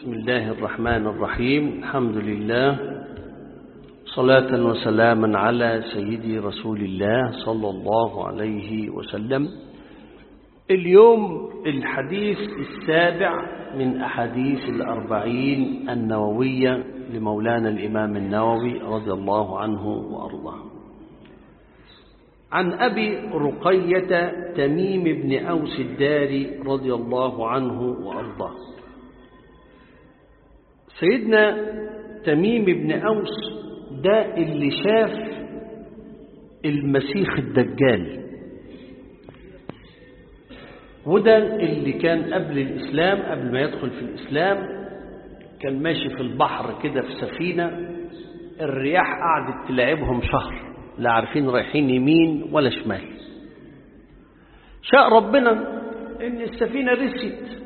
بسم الله الرحمن الرحيم الحمد لله صلاة وسلاما على سيدي رسول الله صلى الله عليه وسلم اليوم الحديث السابع من أحاديث الأربعين النووية لمولانا الإمام النووي رضي الله عنه وأرضاه عن أبي رقية تميم بن أوس الداري رضي الله عنه وأرضاه سيدنا تميم بن أوس ده اللي شاف المسيح الدجال وده اللي كان قبل الإسلام قبل ما يدخل في الإسلام كان ماشي في البحر كده في سفينة الرياح قعدت تلعبهم شهر لا عارفين رايحين يمين ولا شمال شاء ربنا ان السفينة رسيت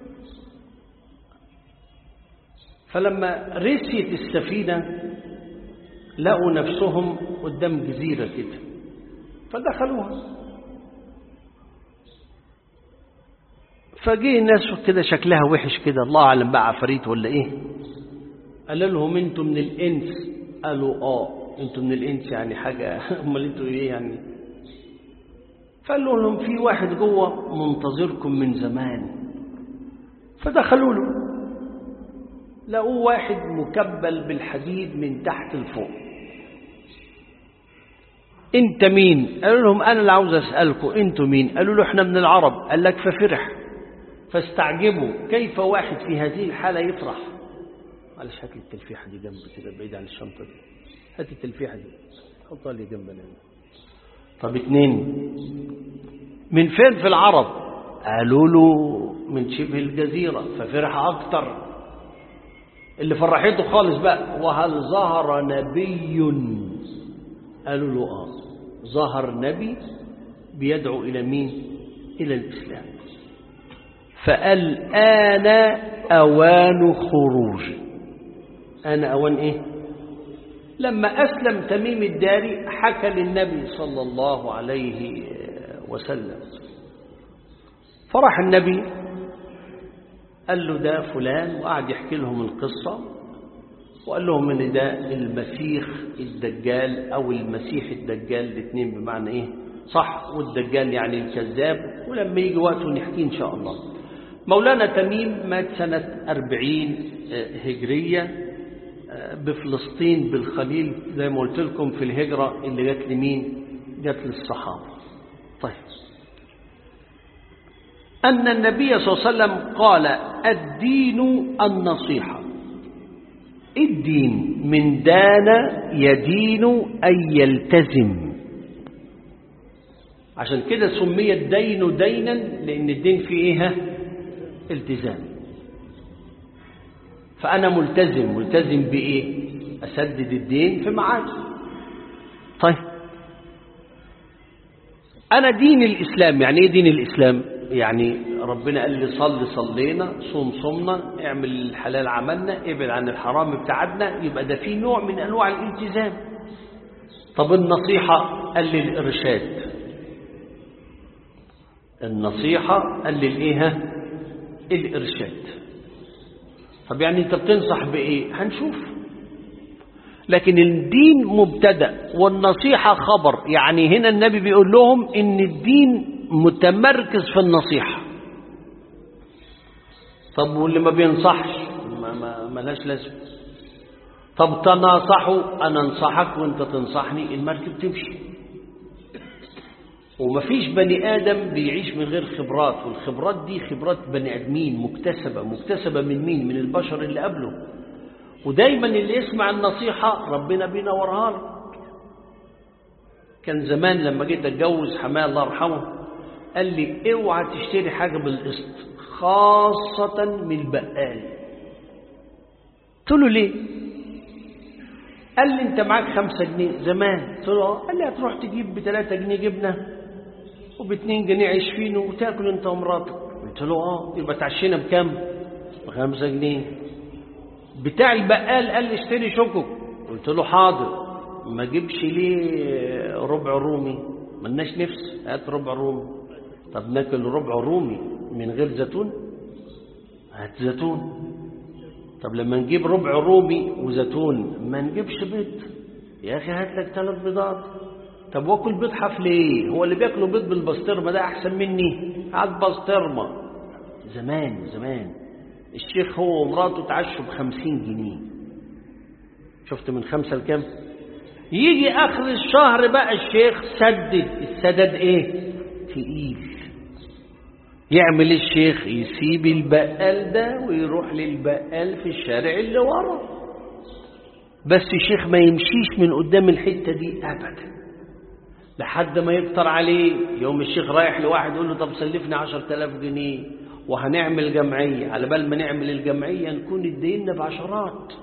فلما رسيت السفينة لقوا نفسهم قدام جزيرة كده فدخلوها فجه ناس كده شكلها وحش كده الله أعلم بقى عفاريت ولا إيه قال لهم انتوا من الإنس قالوا آه انتوا من الإنس يعني حاجة امال انتوا إيه يعني فقال لهم في واحد جوه منتظركم من زمان فدخلوا له لقوه واحد مكبل بالحديد من تحت لفوق انت مين قالوا لهم انا اللي عاوز اسالكم انتوا مين قالوا له احنا من العرب قال لك ففرح فاستعجبوا كيف واحد في هذه الحاله يفرح معلش هات لي التلفيحه دي جنب كده بعيد عن الشنطه دي هات التلفيحه دي حطها لي جنبنا طب اتنين من فين في العرب قالوا له من شبه الجزيره ففرح اكتر اللي فرحته خالص بقى وهل ظهر نبي قالوا له اه ظهر نبي بيدعو الى مين الى الاسلام فالان اوان خروج انا اوان ايه لما اسلم تميم الداري حكى للنبي صلى الله عليه وسلم فرح النبي قال له ده فلان وقعد يحكي لهم القصة وقال لهم ان ده المسيح الدجال او المسيح الدجال الاثنين بمعنى ايه صح والدجال يعني الكذاب ولما يجي وقته نحكي ان شاء الله مولانا تميم مات سنة أربعين هجرية بفلسطين بالخليل زي ما قلت لكم في الهجرة اللي جت لمين جت للصحابة طيب أن النبي صلى الله عليه وسلم قال الدين النصيحة الدين من دان يدين أن يلتزم عشان كده سمي الدين دينا لأن الدين فيه إيه التزام فأنا ملتزم ملتزم بإيه أسدد الدين في معاد طيب أنا دين الإسلام يعني إيه دين الإسلام يعني ربنا قال لي صل صلينا صوم صمنا اعمل الحلال عملنا ابعد عن الحرام ابتعدنا يبقى ده في نوع من انواع الالتزام طب النصيحة قال لي الارشاد النصيحة قال لي الايه الارشاد طب يعني انت بتنصح بايه هنشوف لكن الدين مبتدا والنصيحة خبر يعني هنا النبي بيقول لهم ان الدين متمركز في النصيحة طب واللي ما بينصحش ما ما ملاش لازمه طب تناصحوا انا انصحك وانت تنصحني المركب تمشي ومفيش بني ادم بيعيش من غير خبرات والخبرات دي خبرات بني ادمين مكتسبه مكتسبه من مين من البشر اللي قبله ودايما اللي يسمع النصيحه ربنا بينورها له كان زمان لما جيت اتجوز حماه الله يرحمه قال لي اوعى تشتري حاجة بالقسط خاصة من البقال قلت له ليه قال لي انت معاك خمسة جنيه زمان قلت له قال لي هتروح تجيب بثلاثة جنيه جبنة وباتنين جنيه عيش فينو وتاكل انت ومراتك قلت له اه يبقى تعشينا بكام بخمسة جنيه بتاع البقال قال لي اشتري شوكو قلت له حاضر ما جيبش ليه ربع رومي ملناش نفس هات ربع رومي طب ناكل ربع رومي من غير زيتون هات زيتون طب لما نجيب ربع رومي وزيتون ما نجيبش بيض يا أخي هات لك ثلاث بيضات طب واكل بيض حف ليه هو اللي بياكلوا بيض بالبسطرمة ده أحسن مني هات بسطرمة زمان زمان الشيخ هو ومراته تعشوا بخمسين جنيه شفت من خمسة لكام يجي آخر الشهر بقى الشيخ سدد السدد ايه تقيل يعمل الشيخ يسيب البقال ده ويروح للبقال في الشارع اللي ورا بس الشيخ ما يمشيش من قدام الحتة دي أبدا لحد ما يكتر عليه يوم الشيخ رايح لواحد يقول له طب سلفني عشر تلاف جنيه وهنعمل جمعية على بال ما نعمل الجمعية نكون ادينا بعشرات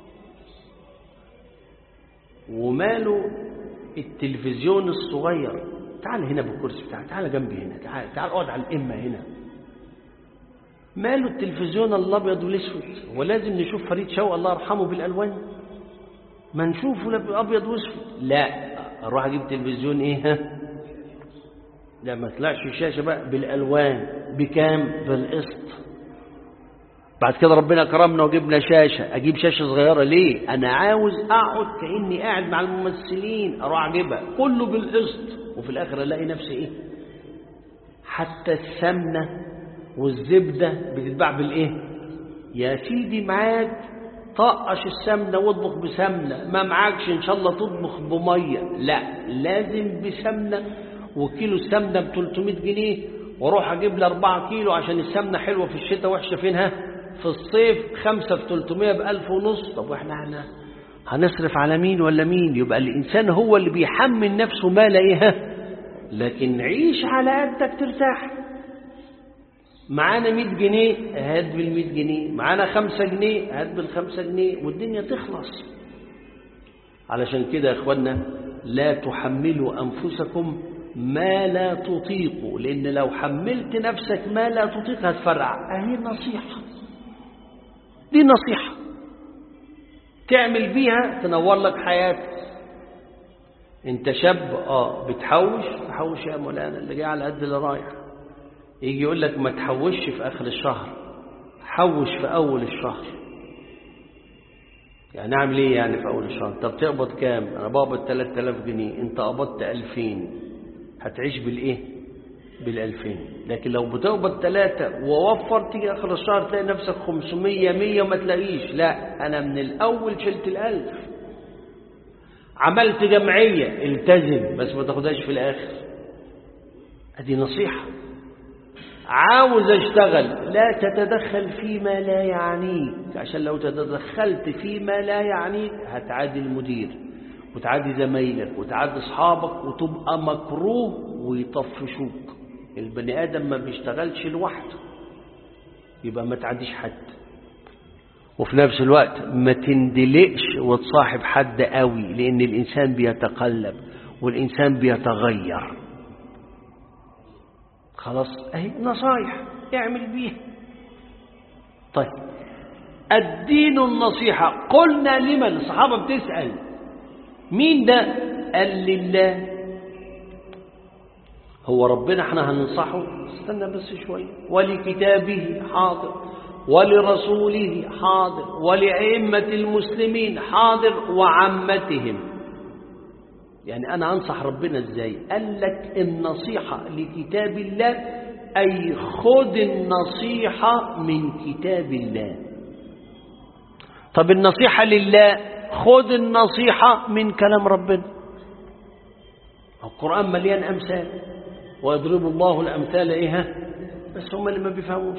وماله التلفزيون الصغير تعال هنا بالكرسي بتاعك تعال جنبي هنا تعال تعال اقعد على القمه هنا ماله التلفزيون الابيض والاسود هو لازم نشوف فريد شوقي الله يرحمه بالالوان ما نشوفه ابيض واسود لا اروح اجيب تلفزيون ايه ها لا ما طلعش الشاشه بقى بالالوان بكام بالقسط بعد كده ربنا كرمنا وجبنا شاشة أجيب شاشة صغيرة ليه أنا عاوز أقعد كأني قاعد مع الممثلين أروح أجيبها كله بالقسط وفي الآخر ألاقي نفسي إيه حتى السمنة والزبدة بتتباع بالإيه يا سيدي معاك طقش السمنة واطبخ بسمنة ما معاكش إن شاء الله تطبخ بمية لا لازم بسمنة وكيلو السمنة ب 300 جنيه واروح اجيب لي 4 كيلو عشان السمنة حلوة في الشتاء وحشة فينها في الصيف خمسة في 300 بألف ونص طب واحنا هنا هنصرف على مين ولا مين يبقى الإنسان هو اللي بيحمل نفسه ما لاقيها لكن عيش على قدك ترتاح معانا 100 جنيه هات بال 100 جنيه معانا 5 جنيه هات بال 5 جنيه والدنيا تخلص علشان كده يا اخوانا لا تحملوا أنفسكم ما لا تطيقوا لأن لو حملت نفسك ما لا تطيق هتفرع أهي نصيحة دي نصيحة تعمل بيها تنور لك حياتك انت شاب اه بتحوش تحوش يا مولانا اللي جاي على قد اللي رايح يجي يقول لك ما تحوش في اخر الشهر حوش في اول الشهر يعني اعمل ايه يعني في اول الشهر طب تقبض كام انا بقبض 3000 جنيه انت قبضت 2000 هتعيش بالايه بالألفين لكن لو بتقبض ثلاثة ووفر تيجي آخر الشهر تلاقي نفسك خمسمية مية وما تلاقيش لا أنا من الأول شلت الألف عملت جمعية التزم بس ما تاخدهاش في الآخر أدي نصيحة عاوز اشتغل لا تتدخل فيما لا يعنيك عشان لو تتدخلت فيما لا يعنيك هتعادي المدير وتعادي زمايلك وتعادي اصحابك وتبقى مكروه ويطفشوك البني ادم ما بيشتغلش لوحده يبقى ما تعديش حد وفي نفس الوقت ما تندلقش وتصاحب حد قوي لان الانسان بيتقلب والانسان بيتغير خلاص اهي نصايح اعمل بيها طيب الدين النصيحة قلنا لمن الصحابة بتسأل مين ده قال لله هو ربنا احنا هننصحه استنى بس شوية ولكتابه حاضر ولرسوله حاضر ولأئمة المسلمين حاضر وعامتهم يعني أنا أنصح ربنا إزاي قال لك النصيحة لكتاب الله أي خذ النصيحة من كتاب الله طب النصيحة لله خذ النصيحة من كلام ربنا القرآن مليان أمثال ويضرب الله الأمثال إيه بس هم اللي ما بيفهموش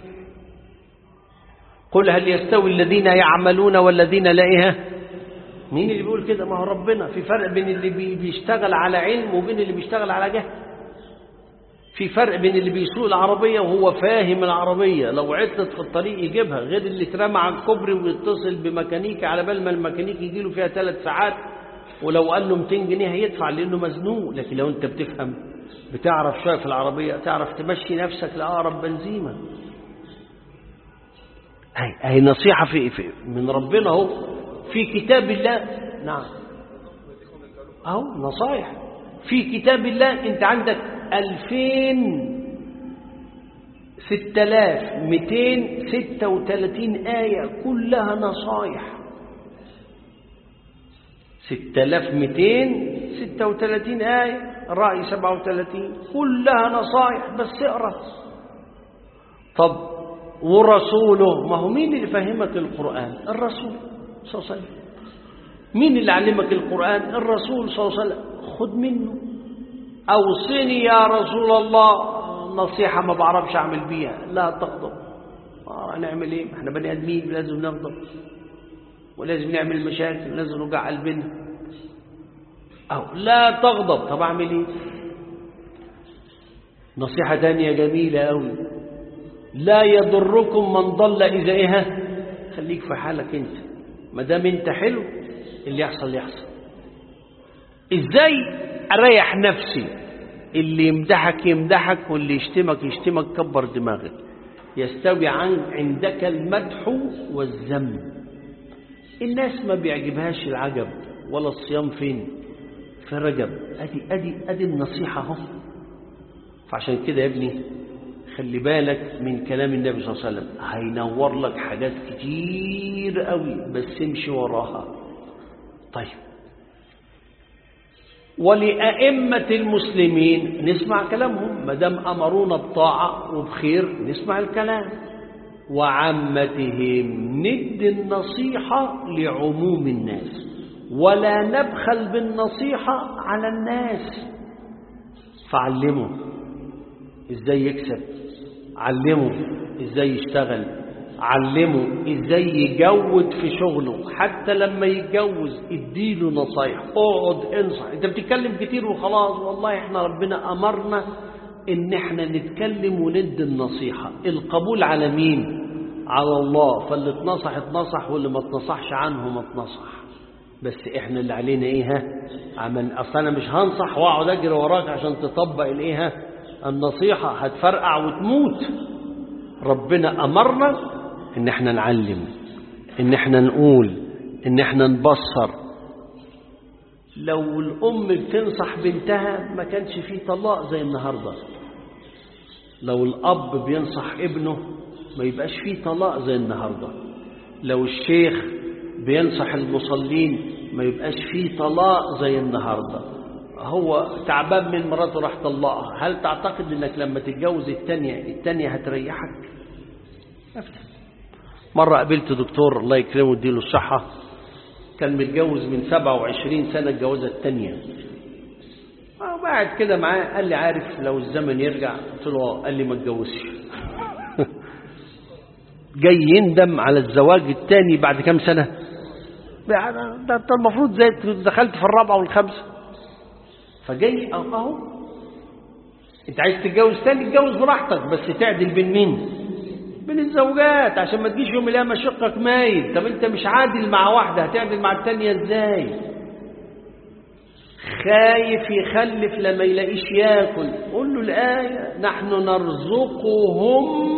قل هل يستوي الذين يعملون والذين لا إيه مين اللي بيقول كده ما هو ربنا في فرق بين اللي بي بيشتغل على علم وبين اللي بيشتغل على جهل في فرق بين اللي بيسوق العربية وهو فاهم العربية لو عطلت في الطريق يجيبها غير اللي اترمى على الكوبري ويتصل بميكانيكي على بال ما الميكانيكي يجي له فيها ثلاث ساعات ولو قال له 200 جنيه هيدفع لانه مزنوق لكن لو انت بتفهم بتعرف شويه في العربيه تعرف تمشي نفسك لاقرب بنزيمه هي هي نصيحه في, في من ربنا اهو في كتاب الله نعم اهو نصايح في كتاب الله انت عندك ألفين 6236 آية كلها نصايح 6236 آية رأي 37 كلها نصايح بس اقرأ طب ورسوله ما هو مين اللي فهمك القرآن الرسول صلى الله عليه وسلم مين اللي علمك القرآن الرسول صلى الله عليه وسلم خد منه أوصني يا رسول الله نصيحة ما بعرفش أعمل بيها لا تغضب آه نعمل إيه احنا بني آدمين لازم نغضب ولازم نعمل مشاكل لازم نوجع قلبنا أو لا تغضب طب أعمل إيه نصيحة تانية جميلة أوي لا يضركم من ضل إذا إيه خليك في حالك أنت ما دام أنت حلو اللي يحصل يحصل إزاي أريح نفسي اللي يمدحك يمدحك واللي يشتمك يشتمك كبر دماغك يستوي عن عندك المدح والذم الناس ما بيعجبهاش العجب ولا الصيام فين في رجب ادي ادي ادي النصيحه اهو فعشان كده يا ابني خلي بالك من كلام النبي صلى الله عليه وسلم هينور لك حاجات كتير قوي بس امشي وراها طيب ولأئمة المسلمين نسمع كلامهم ما دام أمرونا بطاعة وبخير نسمع الكلام وعامتهم ند النصيحة لعموم الناس ولا نبخل بالنصيحة على الناس فعلموا ازاي يكسب علموا ازاي يشتغل علموا ازاي يجود في شغله حتى لما يتجوز اديله نصايح اقعد انصح انت بتتكلم كتير وخلاص والله احنا ربنا امرنا ان احنا نتكلم وندي النصيحة القبول على مين على الله فاللي اتنصح اتنصح واللي ما اتنصحش عنه ما اتنصح بس احنا اللي علينا ايه ها عمل اصل انا مش هنصح واقعد اجري وراك عشان تطبق الايه ها النصيحة هتفرقع وتموت ربنا امرنا ان احنا نعلم ان احنا نقول ان احنا نبصر لو الام بتنصح بنتها ما كانش فيه طلاق زي النهارده لو الاب بينصح ابنه ما يبقاش فيه طلاق زي النهارده لو الشيخ بينصح المصلين ما يبقاش فيه طلاق زي النهارده هو تعبان من مراته راح طلقها هل تعتقد انك لما تتجوز التانية التانية هتريحك أفتح. مرة قابلت دكتور الله يكرمه ويديله الصحة كان متجوز من 27 سنة الجوازة التانية وقعد كده معاه قال لي عارف لو الزمن يرجع قلت له قال لي ما اتجوزش جاي يندم على الزواج الثاني بعد كام سنة ده انت المفروض زي دخلت في الرابعة والخامسة فجاي اهو انت عايز تتجوز تاني اتجوز براحتك بس تعدل بين مين بين الزوجات عشان ما تجيش يوم القيامة شقك مايل طب انت مش عادل مع واحدة هتعدل مع التانية ازاي خايف يخلف لما يلاقيش ياكل قول له الآية نحن نرزقهم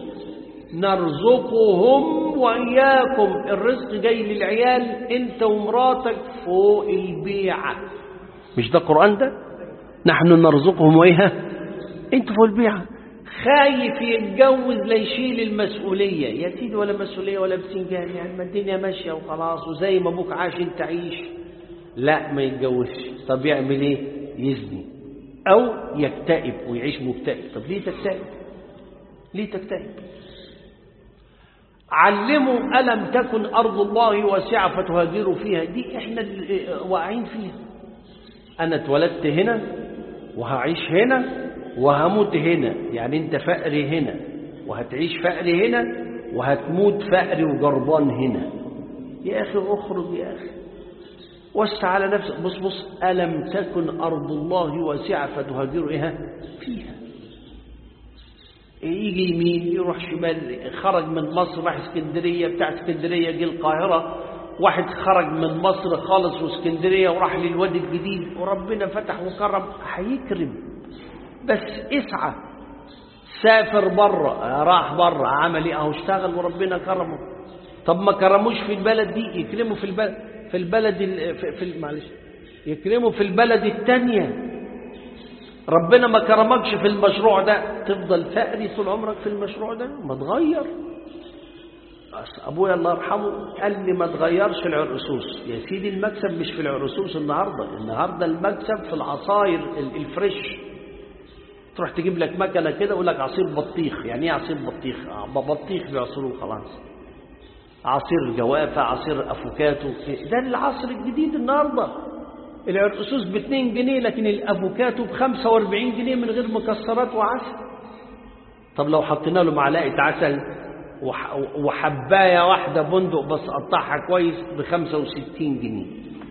نرزقهم وإياكم الرزق جاي للعيال انت ومراتك فوق البيعة مش ده قرآن ده نحن نرزقهم وإيها انت فوق البيعة خايف يتجوز ليشيل المسؤولية يا سيدي ولا مسؤولية ولا بسنجان يعني ما الدنيا ماشية وخلاص وزي ما ابوك عاش انت عيش لا ما يتجوزش طب يعمل ايه يزني او يكتئب ويعيش مكتئب طب ليه تكتئب ليه تكتئب علموا ألم تكن أرض الله واسعة فتهاجروا فيها دي احنا واقعين فيها أنا اتولدت هنا وهعيش هنا وهموت هنا يعني انت فقري هنا وهتعيش فقري هنا وهتموت فقري وجربان هنا يا أخي اخرج يا أخي وسع على نفسك بص بص ألم تكن أرض الله واسعة فتهاجروا إيها فيها يجي يمين يروح شمال خرج من مصر راح اسكندرية بتاع اسكندرية جه القاهرة واحد خرج من مصر خالص واسكندرية وراح للوادي الجديد وربنا فتح وكرم هيكرم بس اسعى سافر بره راح بره عمل ايه اهو اشتغل وربنا كرمه طب ما كرموش في البلد دي يكرمه في البلد في البلد في, في معلش يكرمه في البلد الثانيه ربنا ما كرمكش في المشروع ده تفضل فقري طول عمرك في المشروع ده ما تغير ابويا الله يرحمه قال لي ما تغيرش العرقسوس يا سيدي المكسب مش في العرقسوس النهارده النهارده المكسب في العصاير الفريش تروح تجيب لك مكنه كده يقول لك عصير بطيخ يعني ايه عصير بطيخ بطيخ بيعصروه خلاص عصير جوافه عصير افوكاتو ده العصر الجديد النهارده العرقسوس ب 2 جنيه لكن الافوكاتو ب 45 جنيه من غير مكسرات وعسل طب لو حطينا له معلقه عسل وحبايه واحده بندق بس قطعها كويس ب 65 جنيه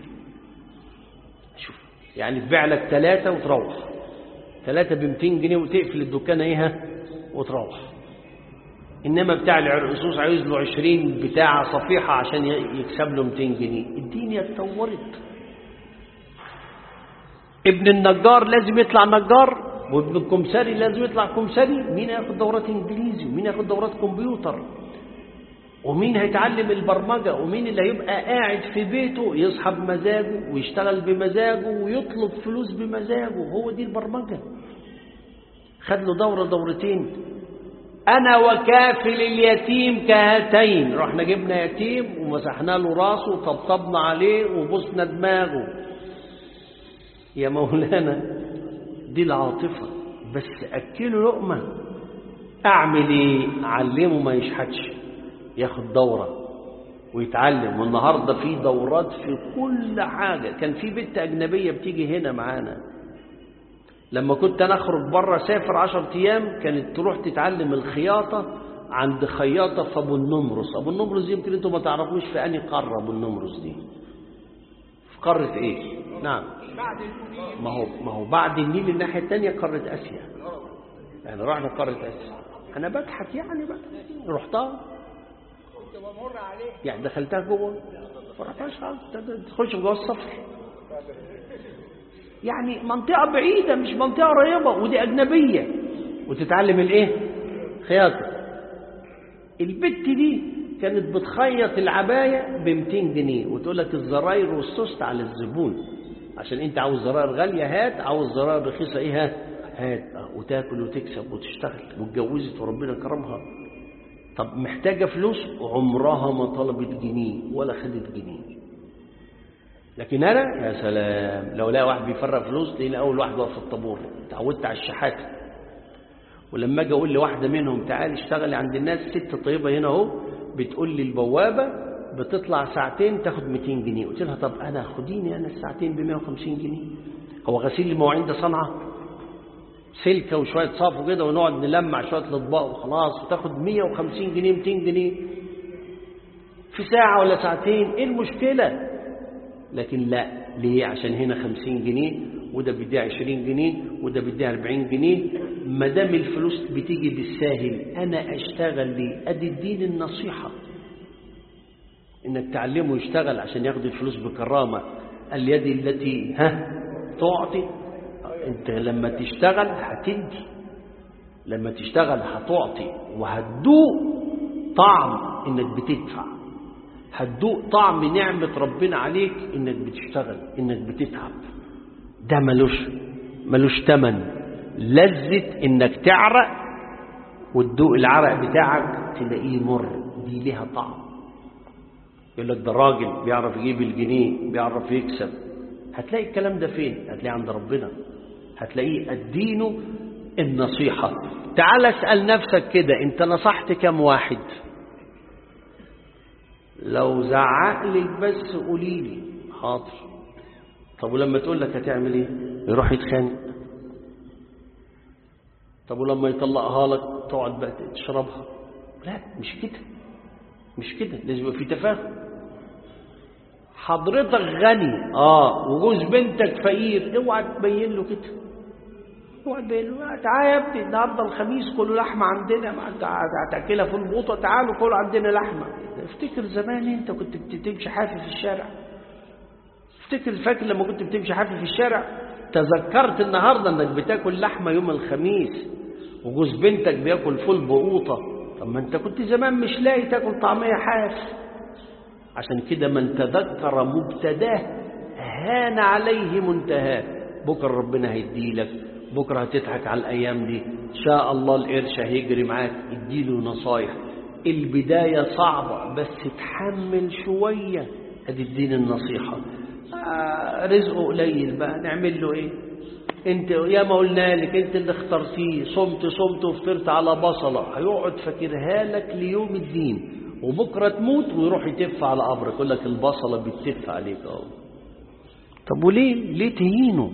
شوف يعني تبيع لك ثلاثه وتروح ثلاثة ب 200 جنيه وتقفل الدكان ايه وتروح انما بتاع العرقسوس عايز له 20 بتاع صفيحه عشان يكسب له 200 جنيه الدنيا اتطورت ابن النجار لازم يطلع نجار وابن الكمساري لازم يطلع كمساري مين هياخد دورات انجليزي ومين هياخد دورات كمبيوتر ومين هيتعلم البرمجه ومين اللي هيبقى قاعد في بيته يصحى بمزاجه ويشتغل بمزاجه ويطلب فلوس بمزاجه هو دي البرمجه خد له دوره دورتين انا وكافل اليتيم كهاتين رحنا جبنا يتيم ومسحنا له راسه وطبطبنا عليه وبصنا دماغه يا مولانا دي العاطفة بس أكله لقمة أعمل إيه أعلمه ما يشحتش ياخد دورة ويتعلم والنهاردة في دورات في كل حاجة كان في بنت أجنبية بتيجي هنا معانا لما كنت أنا أخرج بره سافر عشر أيام كانت تروح تتعلم الخياطة عند خياطة في أبو النمرس أبو النمرس دي يمكن أنتم ما تعرفوش في أنهي قارة أبو النمرس دي في قارة إيه؟ نعم ما هو ما هو بعد النيل الناحية الثانية قارة آسيا يعني رحنا قارة آسيا أنا بضحك يعني بقى رحتها يعني دخلتها جوه ما رحتهاش خالص تخش جوه السفر يعني منطقة بعيدة مش منطقة قريبة ودي أجنبية وتتعلم الإيه؟ خياطة البت دي كانت بتخيط العباية ب 200 جنيه وتقول لك الزراير والسوست على الزبون عشان انت عاوز زراير غالية هات عاوز زراير رخيصة ايه هات هات وتاكل وتكسب وتشتغل واتجوزت وربنا كرمها طب محتاجة فلوس عمرها ما طلبت جنيه ولا خدت جنيه لكن انا يا سلام لو لا واحد بيفرق فلوس تلاقيني اول واحد واقف في الطابور اتعودت على الشحاته ولما اجي اقول لواحده منهم تعالي اشتغلي عند الناس ست طيبه هنا اهو بتقول لي البوابه بتطلع ساعتين تاخد 200 جنيه قلت لها طب انا خديني انا الساعتين ب 150 جنيه هو غسيل المواعين ده صنعه سلكه وشويه صاف كده ونقعد نلمع شويه الاطباق وخلاص وتاخد 150 جنيه 200 جنيه في ساعه ولا ساعتين ايه المشكله لكن لا ليه عشان هنا 50 جنيه وده بيديها 20 جنيه وده بيديها 40 جنيه ما دام الفلوس بتيجي بالساهل انا اشتغل ليه ادي الدين النصيحه انك تعلمه يشتغل عشان ياخد الفلوس بكرامه اليد التي ها تعطي انت لما تشتغل هتدي لما تشتغل هتعطي وهتدوق طعم انك بتدفع هتدوق طعم نعمة ربنا عليك انك بتشتغل انك بتتعب ده ملوش ملوش تمن لذة انك تعرق وتدوق العرق بتاعك تلاقيه مر دي ليها طعم يقول لك ده راجل بيعرف يجيب الجنيه بيعرف يكسب هتلاقي الكلام ده فين هتلاقيه عند ربنا هتلاقيه الدين النصيحة تعال اسأل نفسك كده انت نصحت كم واحد لو زعق لك بس قولي لي حاضر طب ولما تقول لك هتعمل ايه يروح يتخانق طب ولما يطلقها لك تقعد بقى تشربها لا مش كده مش كده لازم يبقى في تفاهم حضرتك غني اه وجوز بنتك فقير اوعى تبين له كده اوعى تبين له تعالى يا ابني النهارده الخميس كله لحمه عندنا هتاكلها في البوطه تعالوا كلوا عندنا لحمه افتكر زمان انت كنت بتمشي حافي في الشارع افتكر فاكر لما كنت بتمشي حافي في الشارع تذكرت النهارده انك بتاكل لحمه يوم الخميس وجوز بنتك بياكل فول بقوطه طب ما انت كنت زمان مش لاقي تاكل طعميه حاف عشان كده من تذكر مبتداه هان عليه منتهاه بكره ربنا هيديلك بكرة هتضحك على الأيام دي إن شاء الله القرش هيجري معاك اديله نصايح البداية صعبة بس تحمل شوية ادي الدين النصيحة آه رزقه قليل بقى نعمل له ايه انت يا ما قلنا لك انت اللي اخترتيه صمت صمت وفطرت على بصلة هيقعد فاكرها لك ليوم الدين وبكرة تموت ويروح يتف على قبرك يقول لك البصلة بتتف عليك اهو طب وليه ليه تهينه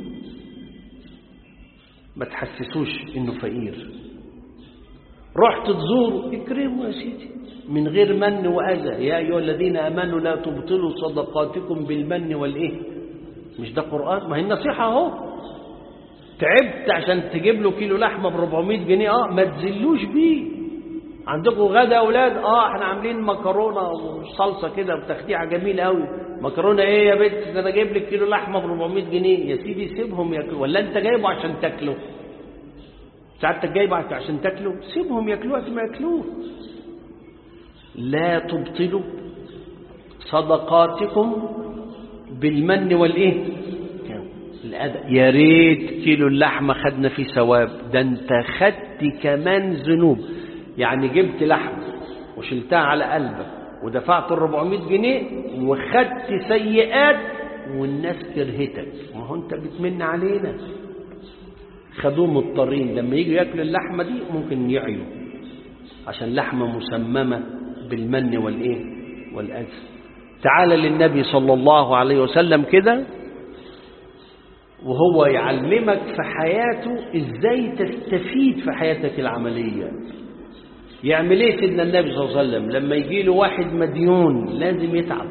ما تحسسوش انه فقير رحت تزوره اكرمه يا سيدي من غير من واذى يا ايها الذين امنوا لا تبطلوا صدقاتكم بالمن والايه مش ده قران ما هي النصيحه اهو تعبت عشان تجيب له كيلو لحمه ب 400 جنيه اه ما تذلوش بيه عندكم غدا يا اولاد اه احنا عاملين مكرونه وصلصه كده وتخديعه جميله قوي مكرونه ايه يا بنت ده انا جايب لك كيلو لحمه ب 400 جنيه يا سيدي سيبهم ياكلوا ولا انت جايبه عشان تاكله ساعتك جايبه عشان تاكله سيبهم ياكلوه قد ما ياكلوه لا تبطلوا صدقاتكم بالمن والايه الأداء يا ريت كيلو اللحمه خدنا فيه ثواب ده انت خدت كمان ذنوب يعني جبت لحمه وشلتها على قلبك ودفعت ال 400 جنيه وخدت سيئات والناس كرهتك ما هو انت بتمن علينا خدوه مضطرين لما يجوا ياكلوا اللحمه دي ممكن يعيوا عشان لحمه مسممه بالمن والايه والاذى تعال للنبي صلى الله عليه وسلم كده وهو يعلمك في حياته ازاي تستفيد في حياتك العمليه يعمل ايه سيدنا النبي صلى الله عليه وسلم لما يجي له واحد مديون لازم يتعب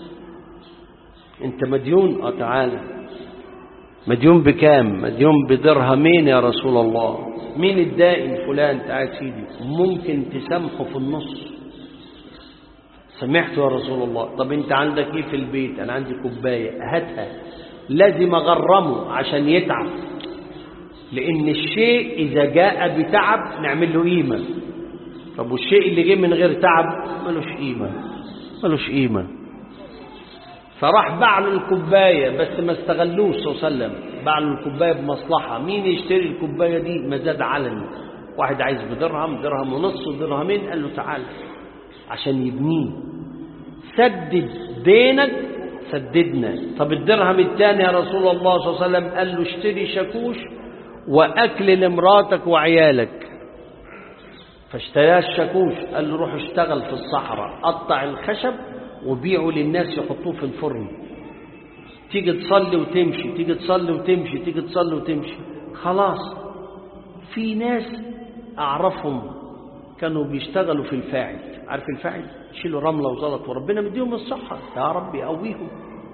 انت مديون اه تعالى مديون بكام مديون بدرهمين يا رسول الله مين الدائن فلان تعال سيدي ممكن تسامحه في النص سمحت يا رسول الله طب انت عندك ايه في البيت انا عندي كوبايه هاتها لازم اغرمه عشان يتعب لان الشيء اذا جاء بتعب نعمل له قيمه طب والشيء اللي جه من غير تعب ملوش قيمه ملوش قيمه فراح باع له الكوبايه بس ما استغلوش صلى الله عليه وسلم باع له الكوبايه بمصلحه مين يشتري الكوبايه دي مزاد علني واحد عايز بدرهم درهم ونص ودرهمين قال له تعال عشان يبنيه سدد دينك سددنا طب الدرهم الثاني يا رسول الله صلى الله عليه وسلم قال له اشتري شاكوش واكل لمراتك وعيالك فاشتراه الشاكوش قال له روح اشتغل في الصحراء قطع الخشب وبيعه للناس يحطوه في الفرن تيجي تصلي وتمشي تيجي تصلي وتمشي تيجي تصلي وتمشي خلاص في ناس اعرفهم كانوا بيشتغلوا في الفاعل عارف الفاعل يشيلوا رمله وزلط وربنا مديهم الصحه يا رب يقويهم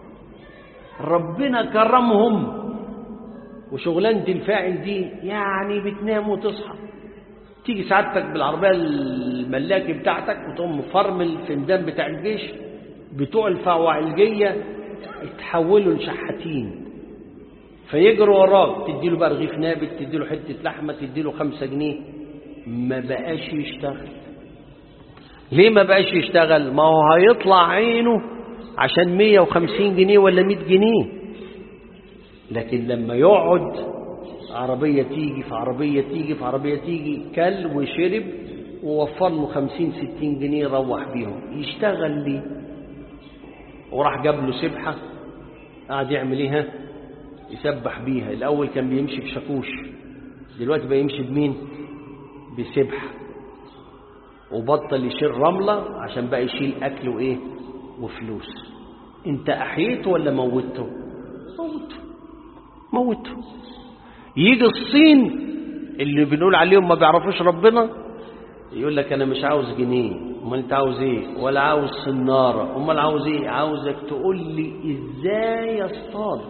ربنا كرمهم وشغلانه الفاعل دي يعني بتنام وتصحى تيجي سعادتك بالعربيه الملاكي بتاعتك وتقوم مفرمل في الميدان بتاع الجيش بتوع الفواعلجيه يتحولوا لشحاتين فيجروا وراك تديله بقى رغيف نابت تديله حته لحمه تديله خمسة جنيه ما بقاش يشتغل ليه ما بقاش يشتغل ما هو هيطلع عينه عشان 150 جنيه ولا 100 جنيه لكن لما يقعد عربية تيجي في عربية تيجي في عربية تيجي كل وشرب ووفر له 50 60 جنيه يروح بيهم يشتغل ليه وراح جاب له سبحة قاعد يعمل ايه يسبح بيها الأول كان بيمشي بشاكوش دلوقتي بقى يمشي بمين بسبحة وبطل يشيل رملة عشان بقى يشيل أكل وإيه وفلوس أنت أحييته ولا موته موته موته يجي الصين اللي بنقول عليهم ما بيعرفوش ربنا يقول لك أنا مش عاوز جنيه امال انت عاوز ايه ولا عاوز صنارة امال عاوز ايه عاوزك تقول لي ازاي اصطاد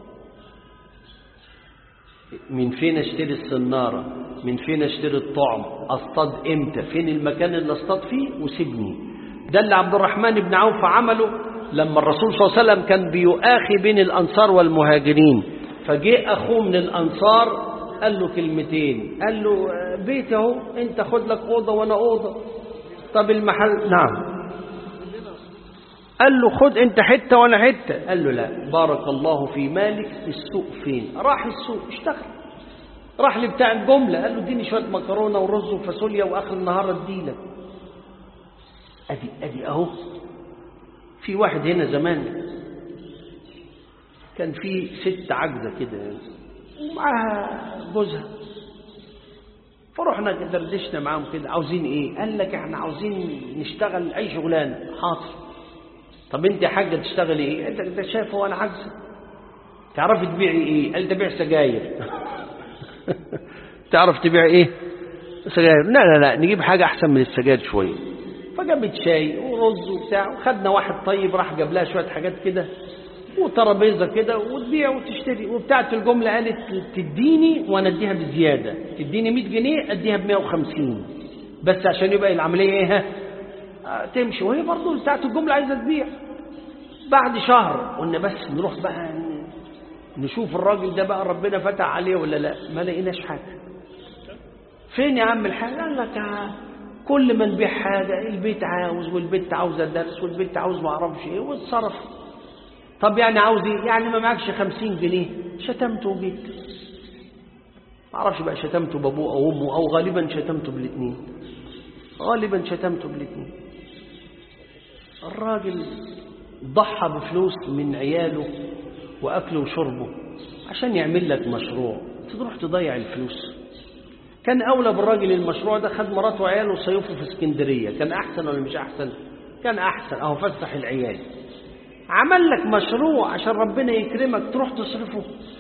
من فين اشتري الصنارة من فين اشتري الطعم اصطاد امتى فين المكان اللي اصطاد فيه وسيبني ده اللي عبد الرحمن بن عوف عمله لما الرسول صلى الله عليه وسلم كان بيؤاخي بين الانصار والمهاجرين فجاء اخوه من الانصار قال له كلمتين قال له بيت اهو انت خد لك اوضه وانا اوضه طب المحل نعم قال له خد انت حته وانا حته قال له لا بارك الله في مالك السوق فين راح السوق اشتغل راح لبتاع الجملة قال له اديني شوية مكرونة ورز وفاصوليا وآخر النهار اديلك أدي أدي أهو في واحد هنا زمان كان في ست عجزة كده ومعاها جوزها فرحنا دردشنا معاهم كده عاوزين ايه قال لك احنا عاوزين نشتغل اي شغلانه حاضر طب انت يا حاجه تشتغلي ايه انت انت شايف هو انا عاجزه تعرفي تبيعي ايه قال تبيع سجاير تعرف تبيع ايه سجاير لا لا لا نجيب حاجه احسن من السجاير شويه فجابت شاي ورز وبتاع وخدنا واحد طيب راح جاب لها شويه حاجات كده وترابيزه كده وتبيع وتشتري وبتاعت الجمله قالت تديني وانا اديها بزياده تديني 100 جنيه اديها ب 150 بس عشان يبقى العمليه ايه ها تمشي وهي برضه بتاعت الجمله عايزه تبيع بعد شهر قلنا بس نروح بقى نشوف الراجل ده بقى ربنا فتح عليه ولا لا ما لقيناش حاجه فين يا عم الحاج قال لك كل ما نبيع حاجه البيت عاوز والبيت عاوزه درس والبيت عاوز ما اعرفش ايه واتصرف طب يعني عاوز ايه يعني ما معكش خمسين جنيه شتمته وجيت ما اعرفش بقى شتمته بابوه او امه او غالبا شتمته بالاثنين غالبا شتمته بالاثنين الراجل ضحى بفلوس من عياله واكله وشربه عشان يعمل لك مشروع تروح تضيع الفلوس كان اولى بالراجل المشروع ده خد مراته وعياله وصيفه في اسكندريه كان احسن ولا مش احسن كان احسن اهو فسح العيال عمل لك مشروع عشان ربنا يكرمك تروح تصرفه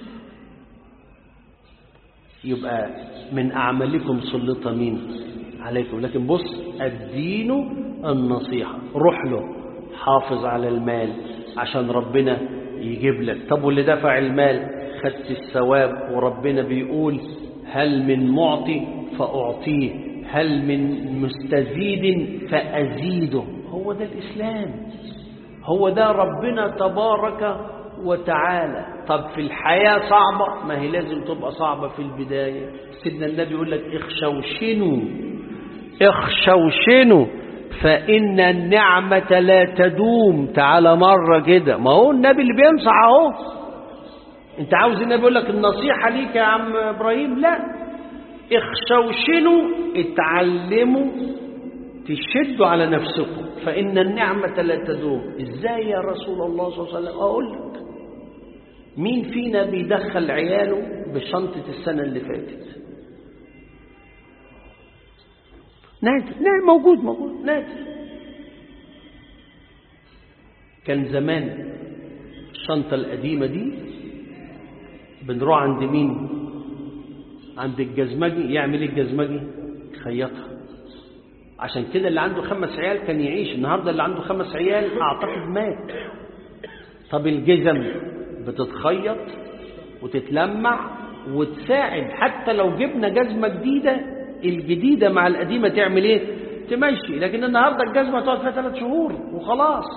يبقى من أعمالكم سلط مين عليكم لكن بص الدين النصيحة روح له حافظ على المال عشان ربنا يجيب لك طب واللي دفع المال خدت الثواب وربنا بيقول هل من معطي فأعطيه هل من مستزيد فأزيده هو ده الإسلام هو ده ربنا تبارك وتعالى طب في الحياة صعبة ما هي لازم تبقى صعبة في البداية سيدنا النبي يقول لك اخشوشنوا اخشوشنوا فإن النعمة لا تدوم تعالى مرة كده ما هو النبي اللي بينصح اهو انت عاوز النبي يقول لك النصيحة ليك يا عم إبراهيم لا اخشوشنوا اتعلموا تشدوا على نفسكم فإن النعمة لا تدوم إزاي يا رسول الله صلى الله عليه وسلم أقول لك مين فينا بيدخل عياله بشنطة السنة اللي فاتت نادر نادر موجود موجود نادر كان زمان الشنطة القديمة دي بنروح عند مين عند الجزمجي يعمل ايه الجزمجي يخيطها عشان كده اللي عنده خمس عيال كان يعيش النهارده اللي عنده خمس عيال اعتقد مات طب الجزم بتتخيط وتتلمع وتساعد حتى لو جبنا جزمه جديده الجديده مع القديمه تعمل ايه تمشي لكن النهارده الجزمه تقعد فيها ثلاث شهور وخلاص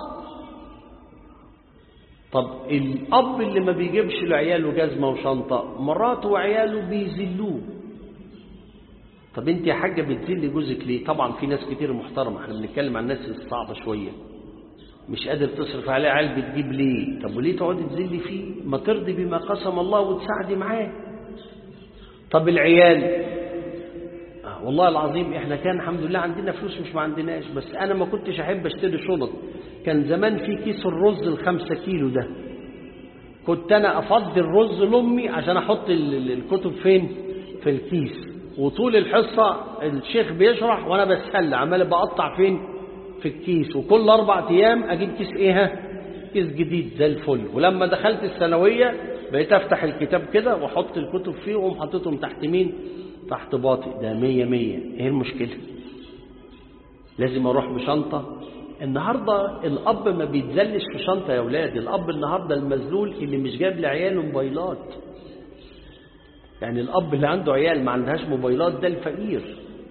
طب الاب اللي ما بيجيبش لعياله جزمه وشنطه مراته وعياله بيذلوه طب انت يا حاجه بتذل جوزك ليه طبعا في ناس كتير محترمه احنا بنتكلم عن الناس الصعبه شويه مش قادر تصرف عليه عيال بتجيب ليه طب وليه تقعدي تذلي فيه ما ترضي بما قسم الله وتساعدي معاه طب العيال آه والله العظيم احنا كان الحمد لله عندنا فلوس مش ما عندناش بس انا ما كنتش احب اشتري شنط كان زمان في كيس الرز الخمسة كيلو ده كنت انا افضي الرز لامي عشان احط الكتب فين في الكيس وطول الحصة الشيخ بيشرح وانا بسهل عمال بقطع فين في الكيس وكل اربع ايام اجيب كيس ايه كيس جديد زي الفل ولما دخلت الثانوية بقيت افتح الكتاب كده واحط الكتب فيه واقوم حاططهم تحت مين تحت باطي ده مية مية ايه المشكلة لازم اروح بشنطة النهاردة الاب ما بيتزلش في شنطة يا اولاد الاب النهاردة المذلول اللي مش جاب لعياله موبايلات يعني الأب اللي عنده عيال ما عندهاش موبايلات ده الفقير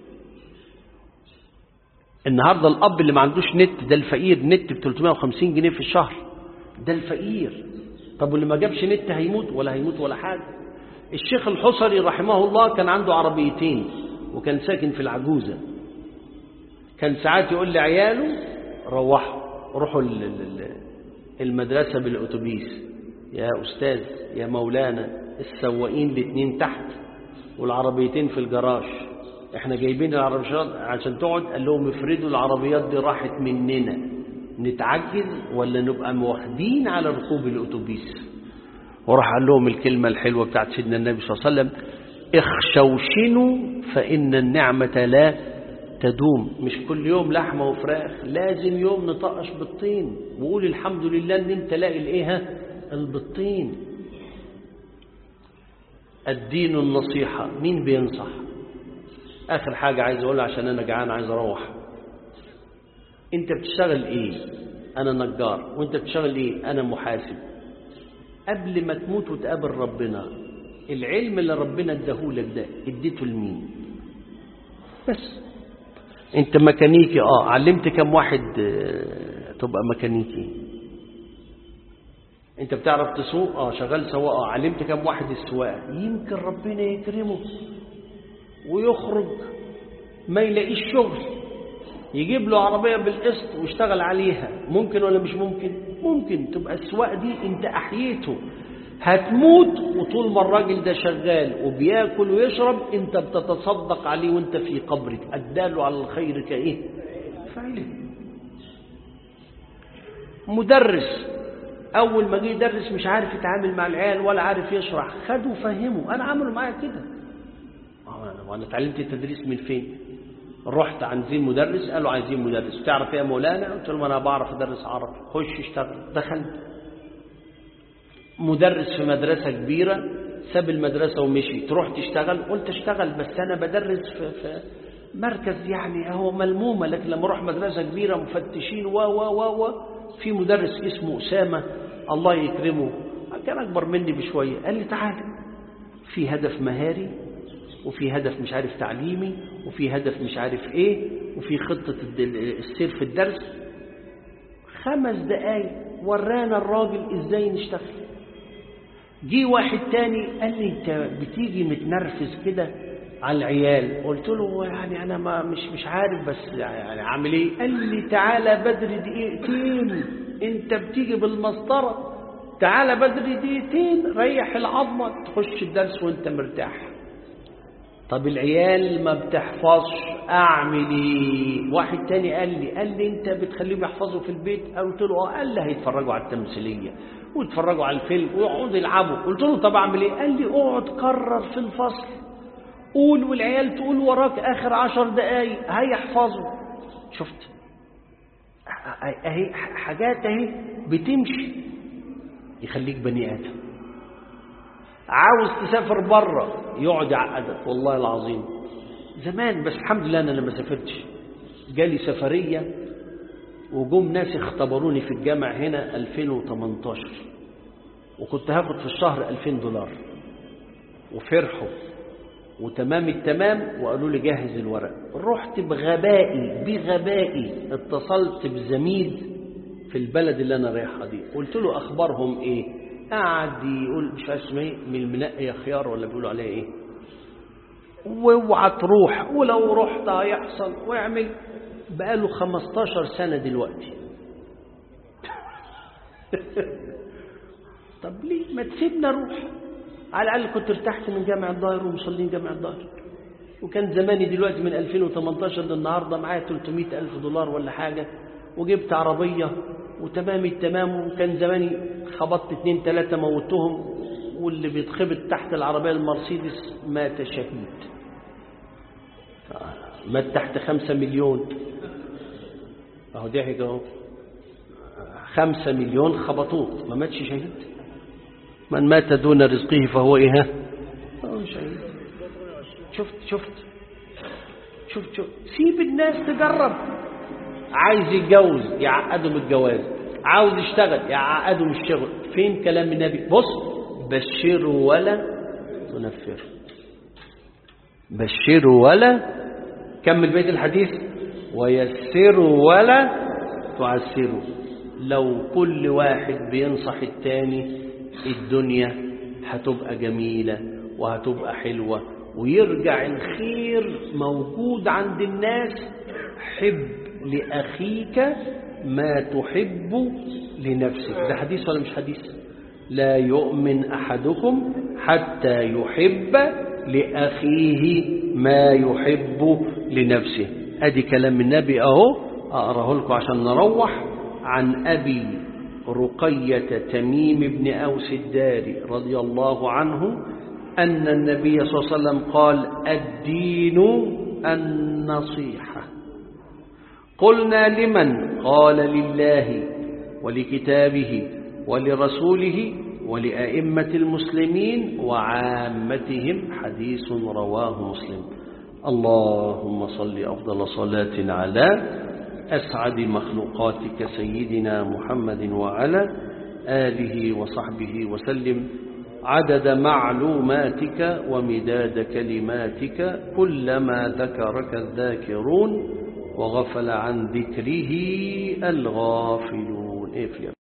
النهاردة الأب اللي ما عندوش نت ده الفقير نت ب 350 جنيه في الشهر ده الفقير طب واللي ما جابش نت هيموت ولا هيموت ولا حاجة الشيخ الحصري رحمه الله كان عنده عربيتين وكان ساكن في العجوزة كان ساعات يقول لعياله روحوا روحوا المدرسة بالأتوبيس يا أستاذ يا مولانا السواقين الاثنين تحت والعربيتين في الجراج احنا جايبين العربيات عشان تقعد قال لهم افردوا العربيات دي راحت مننا نتعجز ولا نبقى واخدين على ركوب الاتوبيس وراح قال لهم الكلمة الحلوة بتاعت سيدنا النبي صلى الله عليه وسلم اخشوشنوا فإن النعمة لا تدوم مش كل يوم لحمة وفراخ لازم يوم نطقش بالطين وقول الحمد لله ان انت لاقي الايه البطين الدين النصيحة مين بينصح آخر حاجة عايز أقولها عشان أنا جعان عايز أروح أنت بتشتغل إيه أنا نجار وأنت بتشتغل إيه أنا محاسب قبل ما تموت وتقابل ربنا العلم اللي ربنا اداهولك ده اديته لمين بس انت ميكانيكي اه علمت كم واحد آه، تبقى ميكانيكي انت بتعرف تسوق اه شغال سواق اه علمت كم واحد السواقه يمكن ربنا يكرمه ويخرج ما يلاقيش شغل يجيب له عربيه بالقسط ويشتغل عليها ممكن ولا مش ممكن ممكن تبقى السواقه دي انت احييته هتموت وطول ما الراجل ده شغال وبياكل ويشرب انت بتتصدق عليه وانت في قبرك اداله على الخير كايه فعله مدرس اول ما جه يدرس مش عارف يتعامل مع العيال ولا عارف يشرح خده وفهمه انا عامله معايا كده آه، وانا اتعلمت التدريس من فين رحت عايزين مدرس قالوا عايزين مدرس تعرف ايه يا مولانا قلت لهم انا بعرف ادرس عربي خش اشتغل دخلت مدرس في مدرسة كبيرة ساب المدرسة ومشي تروح تشتغل قلت اشتغل بس أنا بدرس في, في مركز يعني هو ملمومة لكن لما أروح مدرسة كبيرة مفتشين و و و و في مدرس اسمه أسامة الله يكرمه كان أكبر مني بشوية قال لي تعالى في هدف مهاري وفي هدف مش عارف تعليمي وفي هدف مش عارف ايه وفي خطة السير في الدرس خمس دقايق ورانا الراجل ازاي نشتغل جه واحد تاني قال لي انت بتيجي متنرفز كده على العيال قلت له يعني انا ما مش مش عارف بس يعني عامل ايه قال لي تعالى بدري دقيقتين انت بتيجي بالمسطره تعالى بدري دقيقتين ريح العظمه تخش الدرس وانت مرتاح طب العيال ما بتحفظش اعمل ايه واحد تاني قال لي قال لي انت بتخليهم يحفظوا في البيت قلت له اه قال لي هيتفرجوا على التمثيليه ويتفرجوا على الفيلم ويقعدوا يلعبوا قلت له طب اعمل ايه قال لي اقعد كرر في الفصل قول والعيال تقول وراك اخر عشر دقايق هيحفظوا شفت اهي حاجات اهي بتمشي يخليك بني ادم عاوز تسافر بره يقعد يعقدك والله العظيم زمان بس الحمد لله انا لما سافرتش جالي سفريه وجم ناس اختبروني في الجامع هنا 2018 وكنت هاخد في الشهر 2000 دولار وفرحوا وتمام التمام وقالوا لي جهز الورق رحت بغبائي بغبائي اتصلت بزميل في البلد اللي انا رايحها دي قلت له اخبارهم ايه قعد يقول مش عارف اسمه ايه من المنقي خيار ولا بيقولوا عليها ايه واوعى تروح ولو رحت هيحصل واعمل بقاله 15 سنة دلوقتي طب ليه ما تسيبنا روح على الأقل كنت ارتحت من جامع الظاهر ومصلين جامع الظاهر وكان زماني دلوقتي من 2018 للنهاردة معايا 300 ألف دولار ولا حاجة وجبت عربية وتمام التمام وكان زماني خبطت اتنين تلاتة موتهم واللي بيتخبط تحت العربية المرسيدس مات شهيد مات تحت خمسة مليون اهو ضحك اهو خمسة مليون خبطوه ما ماتش شهيد من مات دون رزقه فهو ايه ها فهو شهيد شفت شفت شفت شفت سيب الناس تجرب عايز يتجوز يعقده من الجواز عاوز يشتغل يعقده من الشغل فين كلام النبي بص بشروا ولا تنفروا بشروا ولا كمل بيت الحديث ويسروا ولا تعسروا لو كل واحد بينصح التاني الدنيا هتبقى جميلة وهتبقى حلوة ويرجع الخير موجود عند الناس حب لأخيك ما تحب لنفسك ده حديث ولا مش حديث لا يؤمن أحدكم حتى يحب لأخيه ما يحب لنفسه أدي كلام النبي أهو أقرأه لكم عشان نروح عن أبي رقية تميم بن أوس الداري رضي الله عنه أن النبي صلى الله عليه وسلم قال الدين النصيحة قلنا لمن قال لله ولكتابه ولرسوله ولأئمة المسلمين وعامتهم حديث رواه مسلم اللهم صل أفضل صلاة على أسعد مخلوقاتك سيدنا محمد وعلى آله وصحبه وسلم عدد معلوماتك ومداد كلماتك كلما ذكرك الذاكرون وغفل عن ذكره الغافلون إيه